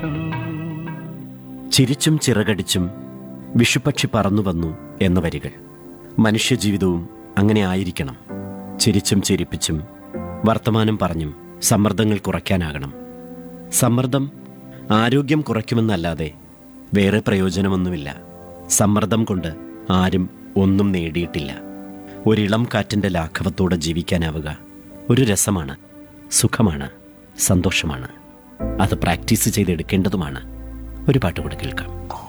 മാത്രം ചിരിച്ചും ചിറകടിച്ചും വിഷുപക്ഷി പറന്നു വന്നു എന്ന വരികൾ മനുഷ്യജീവിതവും അങ്ങനെ ആയിരിക്കണം ചിരിച്ചും ചിരിപ്പിച്ചും വർത്തമാനം പറഞ്ഞും സമ്മർദ്ദങ്ങൾ കുറയ്ക്കാനാകണം സമ്മർദ്ദം ആരോഗ്യം കുറയ്ക്കുമെന്നല്ലാതെ വേറെ പ്രയോജനമൊന്നുമില്ല സമ്മർദ്ദം കൊണ്ട് ആരും ഒന്നും നേടിയിട്ടില്ല ഒരിളം കാറ്റിൻ്റെ ലാഘവത്തോടെ ജീവിക്കാനാവുക ഒരു രസമാണ് സുഖമാണ് സന്തോഷമാണ് അത് പ്രാക്ടീസ് ചെയ്തെടുക്കേണ്ടതുമാണ് ഒരു പാട്ട് കൂടെ കേൾക്കാം